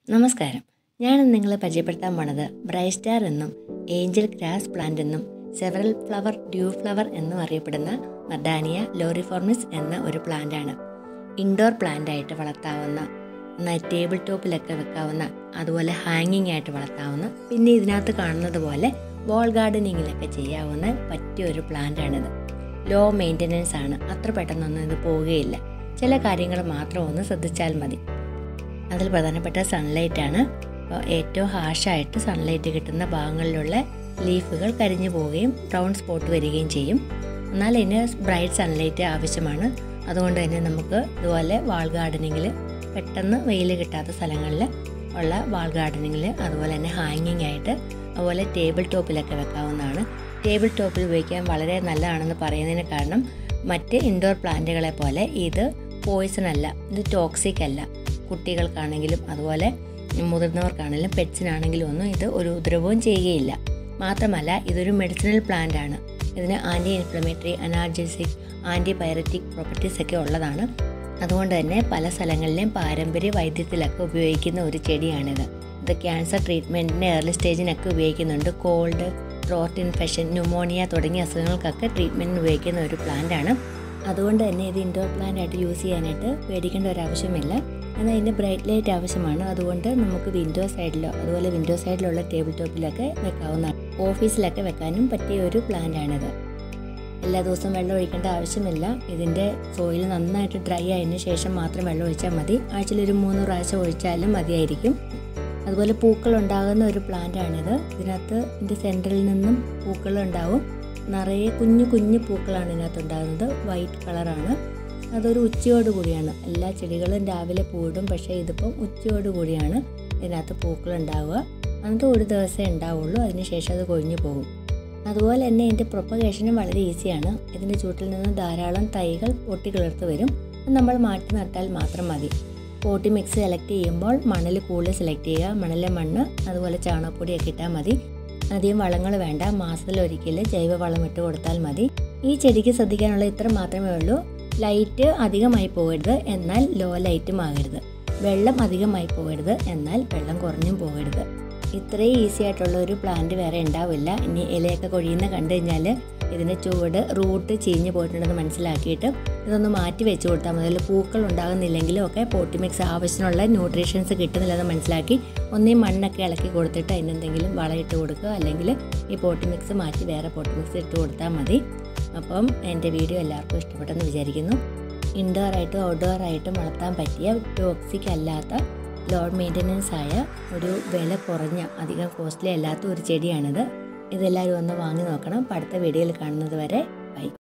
നമസ്കാരം ഞാനിന്ന് നിങ്ങളെ പരിചയപ്പെടുത്താൻ പോണത് ബ്രൈസ്റ്റാർ എന്നും ഏഞ്ചൽ ഗ്രാസ് പ്ലാന്റ് എന്നും സെവറൽ ഫ്ലവർ ഡ്യൂ ഫ്ലവർ എന്നും അറിയപ്പെടുന്ന മർഡാനിയ ലോറിഫോർമിസ് എന്ന ഒരു പ്ലാന്റ് ആണ് ഇൻഡോർ പ്ലാന്റ് ആയിട്ട് വളർത്താവുന്ന എന്നാൽ ടേബിൾ ടോപ്പിലൊക്കെ വെക്കാവുന്ന അതുപോലെ ഹാങ്ങിങ് ആയിട്ട് വളർത്താവുന്ന പിന്നെ ഇതിനകത്ത് കാണുന്നത് പോലെ വോൾ ഗാർഡനിങ്ങിലൊക്കെ ചെയ്യാവുന്ന പറ്റിയ ഒരു പ്ലാന്റ് ആണിത് ലോ മെയിൻ്റനൻസ് ആണ് അത്ര പെട്ടെന്നൊന്നും ഇത് പോവുകയില്ല ചില കാര്യങ്ങൾ മാത്രം ഒന്ന് ശ്രദ്ധിച്ചാൽ മതി അതിൽ പ്രധാനപ്പെട്ട സൺലൈറ്റ് ആണ് അപ്പോൾ ഏറ്റവും ഹാഷായിട്ട് സൺലൈറ്റ് കിട്ടുന്ന ഭാഗങ്ങളിലുള്ള ലീഫുകൾ കരിഞ്ഞു പോവുകയും ബ്രൗൺ സ്പോട്ട് വരികയും ചെയ്യും എന്നാൽ ഇതിന് ബ്രൈറ്റ് സൺലൈറ്റ് ആവശ്യമാണ് അതുകൊണ്ട് തന്നെ നമുക്ക് ഇതുപോലെ വാൾ ഗാർഡനിങ്ങിൽ പെട്ടെന്ന് വെയിൽ കിട്ടാത്ത സ്ഥലങ്ങളിൽ ഉള്ള വാൾ ഗാർഡനിങ്ങിൽ അതുപോലെ തന്നെ ഹാങ്ങിങ് ആയിട്ട് അതുപോലെ ടേബിൾ ടോപ്പിലൊക്കെ വെക്കാവുന്നതാണ് ടേബിൾ ടോപ്പിൽ ഉപയോഗിക്കാൻ വളരെ നല്ലതാണെന്ന് പറയുന്നതിന് കാരണം മറ്റ് ഇൻഡോർ പ്ലാന്റുകളെ പോലെ ഇത് പോയിസൺ അല്ല ഇത് ടോക്സിക് അല്ല കുട്ടികൾക്കാണെങ്കിലും അതുപോലെ മുതിർന്നവർക്കാണെങ്കിലും പെറ്റ്സിനാണെങ്കിലും ഒന്നും ഇത് ഒരു ഉപദ്രവവും ചെയ്യുകയില്ല മാത്രമല്ല ഇതൊരു മെഡിസിനൽ പ്ലാന്റ് ആണ് ഇതിന് anti inflammatory analgesic anti pyretic properties ഒക്കെ ഉള്ളതാണ് അതുകൊണ്ട് തന്നെ പല സ്ഥലങ്ങളിലെയും പാരമ്പര്യ വൈദ്യത്തിലൊക്കെ ഉപയോഗിക്കുന്ന ഒരു ചെടിയാണിത് ഇത് ക്യാൻസർ ട്രീറ്റ്മെൻറ്റിൻ്റെ ഏർലി സ്റ്റേജിനൊക്കെ ഉപയോഗിക്കുന്നുണ്ട് കോൾഡ് ത്രോട്ട് ഇൻഫെക്ഷൻ ന്യൂമോണിയ തുടങ്ങിയ അസുഖങ്ങൾക്കൊക്കെ ട്രീറ്റ്മെൻറ്റിന് ഉപയോഗിക്കുന്ന ഒരു പ്ലാന്റ് ആണ് അതുകൊണ്ട് തന്നെ ഇത് ഇൻഡോർ പ്ലാന്റ് ആയിട്ട് യൂസ് ചെയ്യാനായിട്ട് പേടിക്കേണ്ട ഒരു ആവശ്യമില്ല എന്നാൽ ഇതിന് ബ്രൈറ്റ് ലൈറ്റ് ആവശ്യമാണ് അതുകൊണ്ട് നമുക്ക് വിൻഡോ സൈഡിലോ അതുപോലെ വിൻഡോ സൈഡിലുള്ള ടേബിൾ ടോപ്പിലൊക്കെ വെക്കാവുന്നതാണ് ഓഫീസിലൊക്കെ വെക്കാനും പറ്റിയ ഒരു പ്ലാന്റ് ആണിത് എല്ലാ ദിവസവും വെള്ളം ഒഴിക്കേണ്ട ആവശ്യമില്ല ഇതിൻ്റെ സോയിൽ നന്നായിട്ട് ഡ്രൈ ആയതിനു ശേഷം മാത്രം വെള്ളം ഒഴിച്ചാൽ മതി ആഴ്ചയിൽ ഒരു മൂന്ന് പ്രാവശ്യം ഒഴിച്ചാലും മതിയായിരിക്കും അതുപോലെ പൂക്കൾ ഉണ്ടാകുന്ന ഒരു പ്ലാന്റ് ആണിത് ഇതിനകത്ത് ഇതിൻ്റെ സെൻറ്ററിൽ നിന്നും പൂക്കൾ ഉണ്ടാവും നിറയെ കുഞ്ഞു കുഞ്ഞു പൂക്കളാണ് ഇതിനകത്ത് ഉണ്ടാകുന്നത് വൈറ്റ് കളറാണ് അതൊരു ഉച്ചയോട് കൂടിയാണ് എല്ലാ ചെടികളും രാവിലെ പൂടും പക്ഷേ ഇതിപ്പം ഉച്ചയോട് കൂടിയാണ് ഇതിനകത്ത് പൂക്കൾ ഉണ്ടാവുക എന്നിട്ട് ഒരു ദിവസമേ ഉണ്ടാവുള്ളൂ അതിനുശേഷം അത് കൊഴിഞ്ഞു പോകും അതുപോലെ തന്നെ ഇതിൻ്റെ പ്രൊപ്പഗേഷനും വളരെ ഈസിയാണ് ഇതിൻ്റെ ചൂട്ടിൽ നിന്ന് ധാരാളം തൈകൾ പൊട്ടി കിളിർത്ത് വരും അത് നമ്മൾ മാറ്റി നട്ടാൽ മാത്രം മതി പോട്ടി മിക്സ് സെലക്ട് ചെയ്യുമ്പോൾ മണൽ കൂടുതൽ സെലക്ട് ചെയ്യുക മണലിലെ മണ്ണ് അതുപോലെ ചാണകപ്പൊടിയൊക്കെ ഇട്ടാൽ മതി അധികം വളങ്ങൾ വേണ്ട മാസത്തിലൊരിക്കൽ ജൈവ വളം ഇട്ട് കൊടുത്താൽ മതി ഈ ചെടിക്ക് ശ്രദ്ധിക്കാനുള്ള ഇത്ര മാത്രമേ ഉള്ളൂ ലൈറ്റ് അധികമായി പോകരുത് എന്നാൽ ലോ ലൈറ്റും ആകരുത് വെള്ളം അധികമായി പോകരുത് എന്നാൽ വെള്ളം കുറഞ്ഞും പോകരുത് ഇത്രയും ഈസി ആയിട്ടുള്ള ഒരു പ്ലാന്റ് വേറെ ഉണ്ടാവില്ല ഇനി ഇലയൊക്കെ കൊഴിയുന്ന കണ്ടു കഴിഞ്ഞാൽ ഇതിൻ്റെ ചുവട് റൂട്ട് ചീഞ്ഞ് പോയിട്ടുണ്ടെന്ന് മനസ്സിലാക്കിയിട്ട് ഇതൊന്ന് മാറ്റി വെച്ച് കൊടുത്താൽ മതി അതിൽ പൂക്കൾ ഉണ്ടാകുന്നില്ലെങ്കിലും ഒക്കെ പോട്ടി മിക്സ് ആവശ്യത്തിനുള്ള ന്യൂട്രീഷൻസ് കിട്ടുന്നില്ലെന്ന് മനസ്സിലാക്കി ഒന്നീ മണ്ണൊക്കെ ഇളക്കി കൊടുത്തിട്ട് അതിനെന്തെങ്കിലും വളമിട്ട് കൊടുക്കുക അല്ലെങ്കിൽ ഈ പോട്ടി മിക്സ് മാറ്റി വേറെ പോട്ടി മിക്സ് ഇട്ട് കൊടുത്താൽ മതി അപ്പം എൻ്റെ വീഡിയോ എല്ലാവർക്കും ഇഷ്ടപ്പെട്ടെന്ന് വിചാരിക്കുന്നു ഇൻഡോർ ആയിട്ടും ഔട്ട്ഡോർ ആയിട്ടും വളർത്താൻ പറ്റിയ ടോക്സിക് അല്ലാത്ത ലോ മെയിൻ്റനൻസ് ആയ ഒരു വില കുറഞ്ഞ അധികം കോസ്റ്റ്ലി അല്ലാത്ത ഒരു ചെടിയാണിത് ഇതെല്ലാവരും ഒന്ന് വാങ്ങി നോക്കണം അടുത്ത വീഡിയോയിൽ കാണുന്നത് വരെ ബൈ